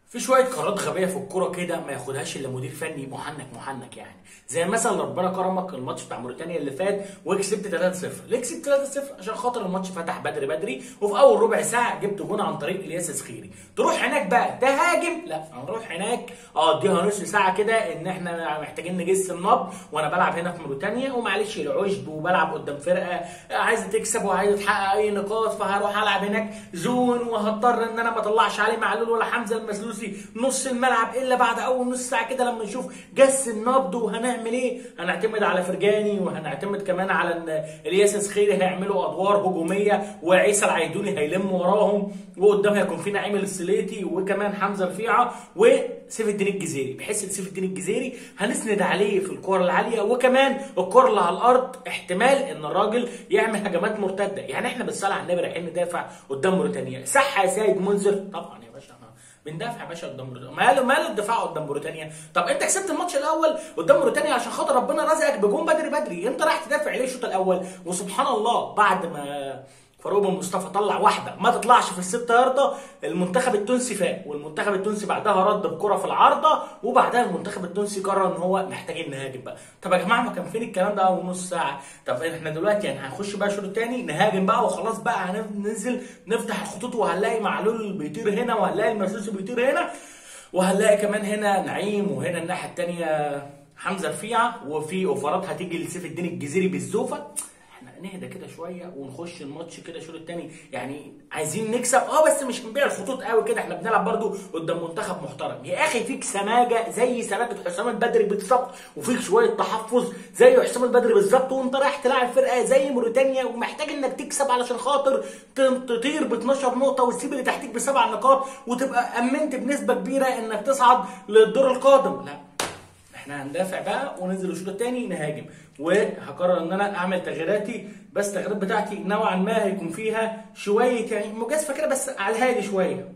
في شويه قرارات غبيه في الكوره كده ما ياخدهاش الا مدير فني محنك محنك يعني زي مثلا ربنا كرمك الماتش بتاع موريتانيا اللي فات وكسبت 3-0 ليه كسبت 3-0 عشان خاطر الماتش فتح بدري بدري وفي اول ربع ساعه جبت جون عن طريق الياس سخيري تروح هناك بقى تهاجم لا هنروح هناك اه اديها نص ساعه كده ان احنا محتاجين نجس النبض وانا بلعب هنا في موريتانيا ومعلش العشب وبلعب قدام فرقه عايزه تكسب وعايزه تحقق اي نقاط فهروح العب هناك زون وهضطر ان انا ما اطلعش علي معلول ولا حمزه المسلوسي نص الملعب الا بعد اول نص ساعه كده لما نشوف جس النبض وهنعمل ايه هنعتمد على فرجاني وهنعتمد كمان على ان الياس سخيري هيعملوا ادوار هجوميه وعيسى العيدوني هيلم وراهم وقدام هيكون في نعيم السليتي وكمان حمزه رفيعه وسيف الدين الجزيري بحيث ان سيف الدين الجزيري هنسند عليه في الكور العاليه وكمان الكور اللي على الارض احتمال ان الراجل يعمل هجمات مرتده يعني احنا بالصلاه على النبي رايحين ندافع قدام موريتانيا صح يا سيد منذر طبعا يا باشا بندافع يا باشا قدام موريتانيا ماله ماله الدفاع قدام موريتانيا طب انت كسبت الماتش الاول قدام موريتانيا عشان خاطر ربنا رزقك بجون بدري بدري انت رايح تدافع ليه الشوط الاول وسبحان الله بعد ما فاروق بن مصطفى طلع واحده ما تطلعش في الست يارده المنتخب التونسي فاق والمنتخب التونسي بعدها رد بكره في العارضه وبعدها المنتخب التونسي قرر ان هو محتاجين نهاجم بقى طب يا جماعه ما كان فين الكلام ده اول نص ساعه طب احنا دلوقتي يعني هنخش بقى الشوط الثاني نهاجم بقى وخلاص بقى هننزل نفتح الخطوط وهنلاقي معلول بيطير هنا وهنلاقي المسلوسي بيطير هنا وهنلاقي كمان هنا نعيم وهنا الناحيه الثانيه حمزه رفيعه وفي اوفرات هتيجي لسيف الدين الجزيري بالزوفه احنا نهدى كده شويه ونخش الماتش كده الشوط الثاني يعني عايزين نكسب اه بس مش هنبيع الخطوط قوي كده احنا بنلعب برضو قدام منتخب محترم يا اخي فيك سماجه زي سماجه حسام البدري بالظبط وفيك شويه تحفظ زي حسام البدري بالظبط وانت رايح تلعب فرقه زي موريتانيا ومحتاج انك تكسب علشان خاطر تطير ب 12 نقطه وتسيب اللي تحتيك بسبع نقاط وتبقى امنت بنسبه كبيره انك تصعد للدور القادم لا احنا هندافع بقى وننزل الشوط الثاني نهاجم وهقرر ان انا اعمل تغييراتي بس التغييرات بتاعتي نوعا ما هيكون فيها شويه يعني مجازفه كده بس على الهادي شويه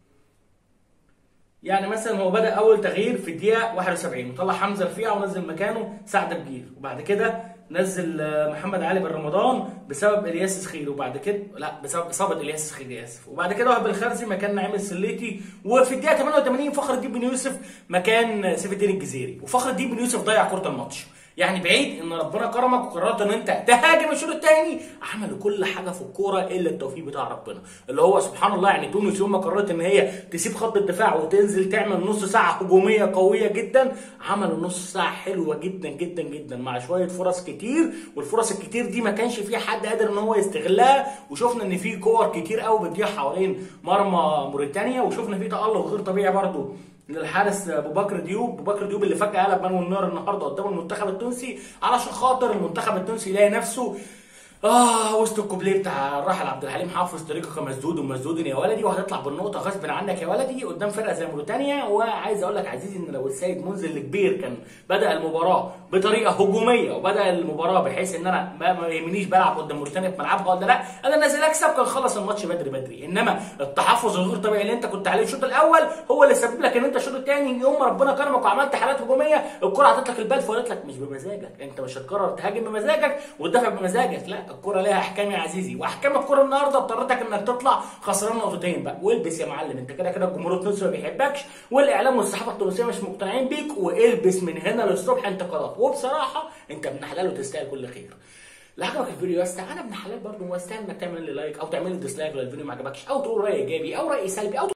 يعني مثلا هو بدا اول تغيير في الدقيقه 71 وطلع حمزه رفيع ونزل مكانه سعد بجير وبعد كده نزل محمد علي بن رمضان بسبب الياس سخيري وبعد كده لا بسبب اصابه الياس سخيري اسف وبعد كده وهب الخرزي مكان نعيم السليتي وفي الدقيقه 88 فخر الدين بن يوسف مكان سيف الدين الجزيري وفخر الدين بن يوسف ضيع كره الماتش يعني بعيد ان ربنا كرمك وقررت ان انت تهاجم الشوط الثاني عملوا كل حاجه في الكوره الا التوفيق بتاع ربنا اللي هو سبحان الله يعني تونس يوم ما قررت ان هي تسيب خط الدفاع وتنزل تعمل نص ساعه هجوميه قويه جدا عملوا نص ساعه حلوه جدا جدا جدا مع شويه فرص كتير والفرص الكتير دي ما كانش في حد قادر ان هو يستغلها وشفنا ان في كور كتير قوي بتضيع حوالين مرمى موريتانيا وشفنا في تالق غير طبيعي برده للحارس ابو بكر ديوب ابو بكر ديوب اللي فجاه قلب من النار النهارده قدام المنتخب التونسي علشان خاطر المنتخب التونسي يلاقي نفسه اه وسط الكوبليه بتاع الراحل عبد الحليم حافظ طريقك مسدود ومسدود يا ولدي وهتطلع بالنقطه غصب عنك يا ولدي قدام فرقه زي موريتانيا وعايز اقول لك عزيزي ان لو السيد منزل الكبير كان بدا المباراه بطريقه هجوميه وبدا المباراه بحيث ان انا ما يهمنيش بلعب قدام موريتانيا في ملعبها ولا لا انا نازل اكسب كان خلص الماتش بدري بدري انما التحفظ الغير طبيعي اللي انت كنت عليه الشوط الاول هو اللي سبب لك ان انت الشوط الثاني يوم ما ربنا كرمك وعملت حالات هجوميه الكره عطت لك البال فقالت لك مش بمزاجك انت مش هتقرر تهاجم بمزاجك وتدافع بمزاجك لا الكره ليها احكام يا عزيزي واحكام الكوره النهارده اضطرتك انك تطلع خسران نقطتين بقى والبس يا معلم انت كده كده الجمهور التونسي ما بيحبكش والاعلام والصحافه التونسيه مش مقتنعين بيك والبس من هنا للصبح انتقادات وبصراحه انت ابن حلال وتستاهل كل خير لو عجبك الفيديو يا اسطى انا ابن حلال برضه واستاهل انك تعمل لي لايك او تعمل لي ديسلايك لو الفيديو ما عجبكش او تقول راي ايجابي او راي سلبي او